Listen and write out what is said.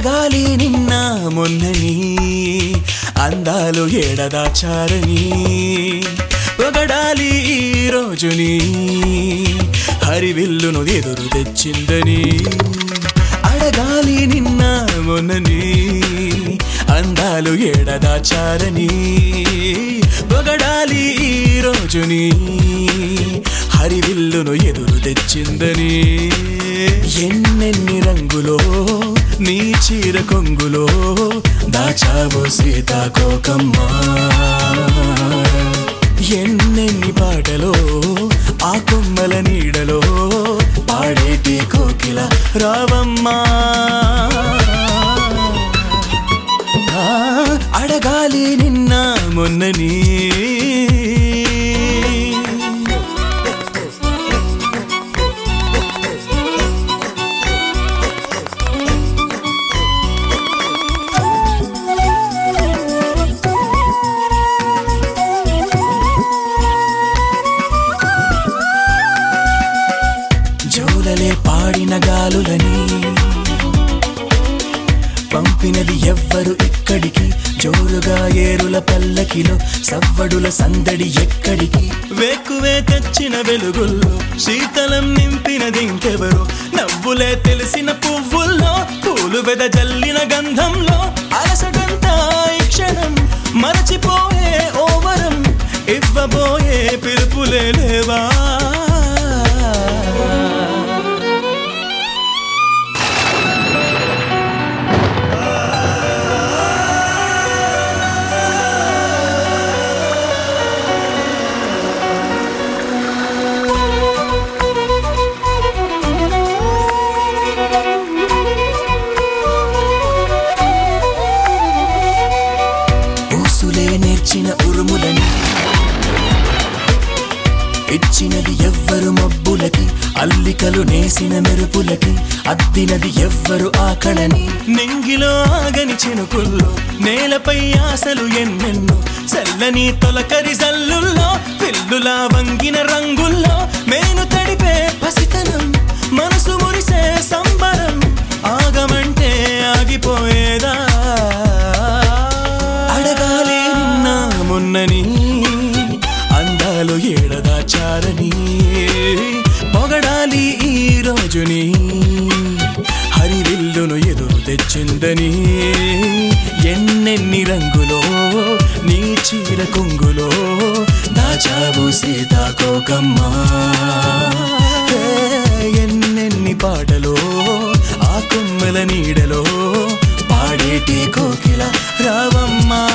అడగాలి నిన్న మొన్నని అందాలు ఏడదాచారని పొగడాలి ఈ రోజుని హరివిల్లును ఎదురు తెచ్చిందని అడగాలి నిన్న మొన్నని అందాలు ఏడదాచారని పొగడాలి ఈ రోజుని హరివిల్లును ఎదురు తెచ్చిందని ఎన్నెన్ని రంగులో నీ చీర కొంగులో దాచావు సీతాకోకమ్మా ఎన్నెన్ని పాటలో ఆ కొమ్మల నీడలో పాడేటి కోకిల రావమ్మా ఆ, అడగాలి నిన్న మొన్నని జోలలే పాడిన గాలులని పంపినది ఎవ్వరు ఇక్కడికి జోరుగా ఏరుల పల్లకిలో సవ్వడుల సందడి ఎక్కడికి వేకువే తెచ్చిన వెలుగుల్లో శీతలం నింపినది ఇంకెవరు నవ్వులే తెలిసిన పువ్వుల్లో పూలు వెద జల్లిన గంధంలో అలసటంతా ఈ క్షణం మరచిపోయే ఓవరం ఇవ్వబోయే పిలుపులే లేవా ఊసులే నేర్చిన ఉరుములని ఇచ్చినది ఎవ్వరు మబ్బులకి అల్లికలు నేసిన మెరుపులకి అద్దినది ఎవ్వరు ఆకడని నింగిలో ఆగని చినుకుల్లో నేలపై ఆశలు ఎన్నెన్నో చల్లని తొలకరి జల్లుల్లో పిల్లులా వంగిన రంగుల్లో మేను తడిపే పసితనం మనసు మురిసే సంబరం ఆగమంటే ఆగిపోయేదా అడగాలి నిన్న మొన్నని అందాలు ఏడదాచారని పొగడాలి ఈ రోజుని హరివిల్లును ఎదురు తెచ్చిందని ఎన్నెన్ని రంగులో నీ చీర కొంగులో దాచావు సీతాకోకమ్మా ఏ, ఎన్నెన్ని పాటలో ఆ కొమ్మల నీడలో పాడేటి కోకిల రావమ్మా